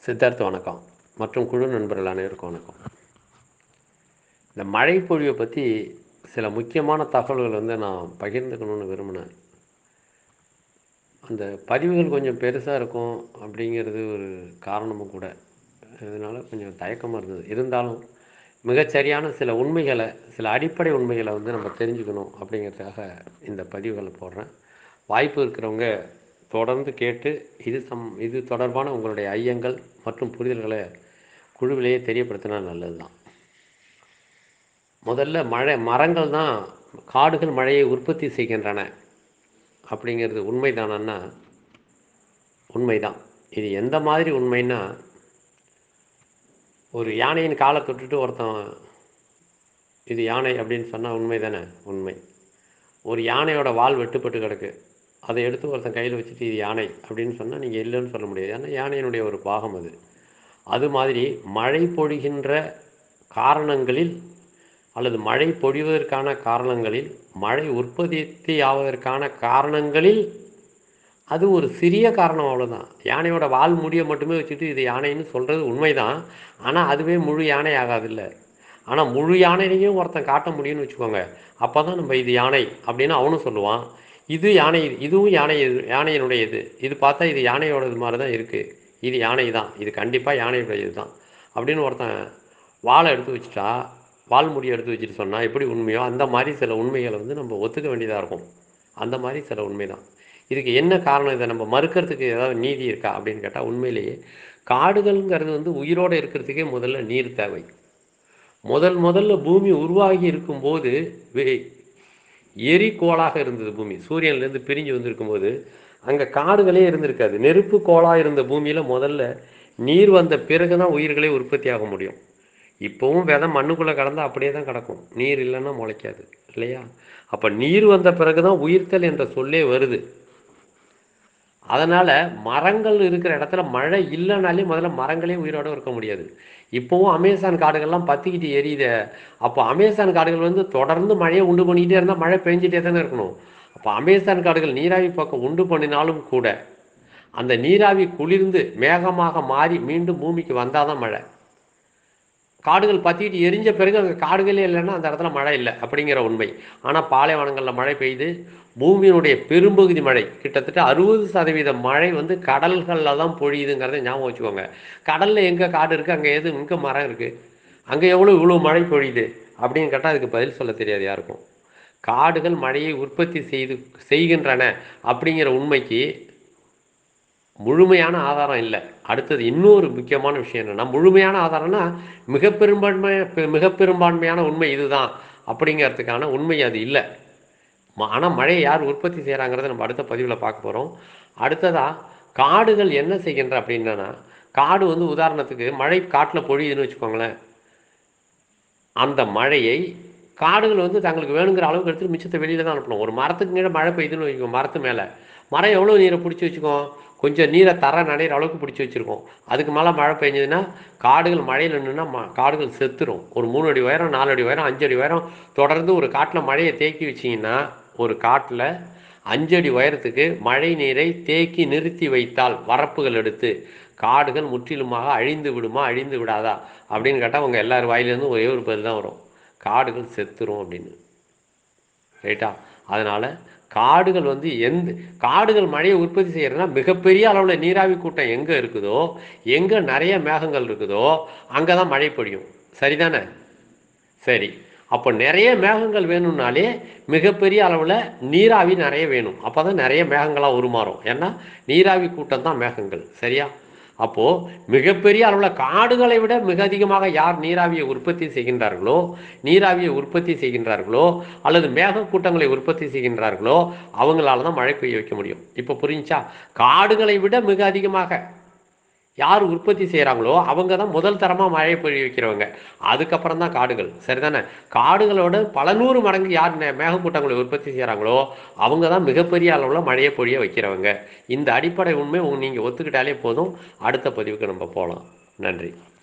சித்தார்த்த வணக்கம் மற்றும் குழு நண்பர்கள் அனைவருக்கும் வணக்கம் இந்த மழை பொழிவை பற்றி சில முக்கியமான தகவல்கள் வந்து நான் பகிர்ந்துக்கணும்னு விரும்பினேன் அந்த பதிவுகள் கொஞ்சம் பெருசாக இருக்கும் அப்படிங்கிறது ஒரு காரணமும் கூட இதனால் கொஞ்சம் தயக்கமாக இருந்தது இருந்தாலும் மிகச்சரியான சில உண்மைகளை சில அடிப்படை உண்மைகளை வந்து நம்ம தெரிஞ்சுக்கணும் அப்படிங்கிறதுக்காக இந்த பதிவுகளை போடுறேன் வாய்ப்பு இருக்கிறவங்க தொடர்ந்து கேட்டு இது சம் இது தொடர்பான உங்களுடைய ஐயங்கள் மற்றும் புரிதல்களை குழுவிலேயே தெரியப்படுத்தினா நல்லது தான் முதல்ல மழை மரங்கள் தான் காடுகள் மழையை உற்பத்தி செய்கின்றன அப்படிங்கிறது உண்மைதானா உண்மைதான் இது எந்த மாதிரி உண்மைன்னா ஒரு யானையின் காலை தொட்டுட்டு ஒருத்தன் இது யானை அப்படின்னு சொன்னால் உண்மை தானே உண்மை ஒரு யானையோட வால் வெட்டுப்பட்டு கிடக்கு அதை எடுத்து ஒருத்தன் கையில் வச்சுட்டு இது யானை அப்படின்னு சொன்னால் நீங்கள் இல்லைன்னு சொல்ல முடியாது ஏன்னா யானையினுடைய ஒரு பாகம் அது அது மாதிரி மழை பொழிகின்ற காரணங்களில் அல்லது மழை பொழிவதற்கான காரணங்களில் மழை உற்பத்தி ஆவதற்கான காரணங்களில் அது ஒரு சிறிய காரணம் அவ்வளோதான் யானையோட வால் முடியை மட்டுமே வச்சுட்டு இது யானைன்னு சொல்கிறது உண்மைதான் ஆனால் அதுவே முழு யானை ஆகாதில்ல ஆனால் முழு யானையிலையும் ஒருத்தன் காட்ட முடியும்னு வச்சுக்கோங்க அப்போ தான் நம்ம இது யானை அப்படின்னு அவனும் சொல்லுவான் இது யானை இதுவும் யானை இது யானையினுடைய இது இது பார்த்தா இது யானையோடது மாதிரி தான் இருக்குது இது யானை தான் இது கண்டிப்பாக யானையுடைய இது தான் அப்படின்னு ஒருத்தன் வாழை எடுத்து வச்சுட்டா வால் முடியை எடுத்து வச்சுட்டு சொன்னால் எப்படி உண்மையோ அந்த மாதிரி சில உண்மைகளை வந்து நம்ம ஒத்துக்க வேண்டியதாக இருக்கும் அந்த மாதிரி சில உண்மை தான் இதுக்கு என்ன காரணம் இதை நம்ம மறுக்கிறதுக்கு ஏதாவது நீதி இருக்கா அப்படின்னு கேட்டால் உண்மையிலேயே காடுகள்ங்கிறது வந்து உயிரோடு இருக்கிறதுக்கே முதல்ல நீர் தேவை முதல் முதல்ல பூமி உருவாகி இருக்கும்போது எரிக்கோளாக இருந்தது பூமி சூரியன்லேருந்து பிரிஞ்சு வந்திருக்கும்போது அங்கே காடுகளே இருந்திருக்காது நெருப்பு கோளாக இருந்த பூமியில் முதல்ல நீர் வந்த பிறகு தான் உயிர்களே உற்பத்தி ஆக முடியும் இப்போவும் விதை மண்ணுக்குள்ளே கடந்தால் அப்படியே தான் கிடக்கும் நீர் இல்லைன்னா முளைக்காது இல்லையா அப்போ நீர் வந்த பிறகு தான் உயிர்த்தல் என்ற சொல்லே வருது அதனால் மரங்கள் இருக்கிற இடத்துல மழை இல்லைனாலே முதல்ல மரங்களே உயிரோடு இருக்க முடியாது இப்போவும் அமேசான் காடுகள்லாம் பற்றிக்கிட்டு எரியுது அப்போ அமேசான் காடுகள் வந்து தொடர்ந்து மழையை உண்டு பண்ணிக்கிட்டே இருந்தால் மழை பெஞ்சிட்டே தானே இருக்கணும் அப்போ அமேசான் காடுகள் நீராவி பக்கம் உண்டு பண்ணினாலும் கூட அந்த நீராவி குளிர்ந்து மேகமாக மாறி மீண்டும் பூமிக்கு வந்தால் தான் மழை காடுகள் பற்றிக்கிட்டு எரிஞ்ச பிறகு அங்கே காடுகளே இல்லைன்னா அந்த இடத்துல மழை இல்லை அப்படிங்கிற உண்மை ஆனால் பாலைவனங்களில் மழை பெய்யுது பூமியினுடைய பெரும்பகுதி மழை கிட்டத்தட்ட அறுபது சதவீத மழை வந்து கடல்களில் தான் பொழியுதுங்கிறத ஞாபகம் வச்சுக்கோங்க கடலில் எங்கே காடு இருக்குது அங்கே எது இங்கே மரம் இருக்குது அங்கே எவ்வளோ இவ்வளோ மழை பொழியுது அப்படின்னு கேட்டால் அதுக்கு பதில் சொல்ல தெரியாது யாருக்கும் காடுகள் மழையை உற்பத்தி செய்து செய்கின்றன அப்படிங்கிற உண்மைக்கு முழுமையான ஆதாரம் இல்லை அடுத்தது இன்னொரு முக்கியமான விஷயம் என்னென்னா முழுமையான ஆதாரம்னா மிக பெரும்பான்மை மிக பெரும்பான்மையான உண்மை இதுதான் அப்படிங்கிறதுக்கான உண்மை அது இல்லை ஆனால் மழையை யார் உற்பத்தி செய்கிறாங்கிறத நம்ம அடுத்த பதிவில் பார்க்க போகிறோம் அடுத்ததாக காடுகள் என்ன செய்கின்ற அப்படின்னா காடு வந்து உதாரணத்துக்கு மழை காட்டில் பொழியுதுன்னு வச்சுக்கோங்களேன் அந்த மழையை காடுகள் வந்து தங்களுக்கு வேணுங்கிற அளவுக்கு எடுத்துகிட்டு மிச்சத்தை வெளியில் தான் அனுப்பணும் ஒரு மரத்துக்கு கீழே மழை பெய்யுதுன்னு வச்சுக்கோங்க மரத்து மேலே மரம் எவ்வளோ நீரை பிடிச்சி வச்சுக்கோம் கொஞ்சம் நீரை தர நடைகிற அளவுக்கு பிடிச்சி வச்சுருக்கோம் அதுக்கு மேலே மழை பெஞ்சதுன்னா காடுகள் மழையில் நின்றுனா ம காடுகள் செத்துரும் ஒரு மூணு அடி உயரம் நாலு அடி உயரம் அஞ்சு அடி உயரம் தொடர்ந்து ஒரு காட்டில் மழையை தேக்கி வச்சிங்கன்னா ஒரு காட்டில் அஞ்சடி உயரத்துக்கு மழை நீரை தேக்கி நிறுத்தி வைத்தால் வரப்புகள் எடுத்து காடுகள் முற்றிலுமாக அழிந்து விடுமா அழிந்து விடாதா அப்படின்னு கேட்டால் அவங்க எல்லார் வாயிலேருந்து ஒரே ஒரு பதில் தான் வரும் காடுகள் செத்துரும் அப்படின்னு ரைட்டா அதனால் காடுகள் வந்து எந்த காடுகள் மழையை உற்பத்தி செய்கிறதுனா மிகப்பெரிய அளவில் நீராவி கூட்டம் எங்கே இருக்குதோ எங்கே நிறைய மேகங்கள் இருக்குதோ அங்கே தான் மழை பொழியும் சரிதானே சரி அப்போ நிறைய மேகங்கள் வேணும்னாலே மிகப்பெரிய அளவில் நீராவி நிறைய வேணும் அப்போ தான் நிறைய மேகங்களாக உருமாறும் ஏன்னா நீராவி கூட்டம் தான் மேகங்கள் சரியா அப்போது மிகப்பெரிய அளவில் காடுகளை விட மிக அதிகமாக யார் நீராவியை உற்பத்தி செய்கின்றார்களோ நீராவியை உற்பத்தி செய்கின்றார்களோ அல்லது மேக கூட்டங்களை உற்பத்தி செய்கின்றார்களோ அவங்களால தான் மழை பெய்ய வைக்க முடியும் இப்போ புரிஞ்சா காடுகளை விட மிக அதிகமாக யார் உற்பத்தி செய்கிறாங்களோ அவங்க தான் முதல் தரமாக மழை பொழிய வைக்கிறவங்க அதுக்கப்புறம் தான் காடுகள் சரிதானே காடுகளோட பல நூறு மடங்கு யார் மேகக்கூட்டங்களை உற்பத்தி செய்கிறாங்களோ அவங்க தான் மிகப்பெரிய அளவில் மழையை பொழிய வைக்கிறவங்க இந்த அடிப்படை உண்மை நீங்கள் ஒத்துக்கிட்டாலே போதும் அடுத்த பதிவுக்கு நம்ம போகலாம் நன்றி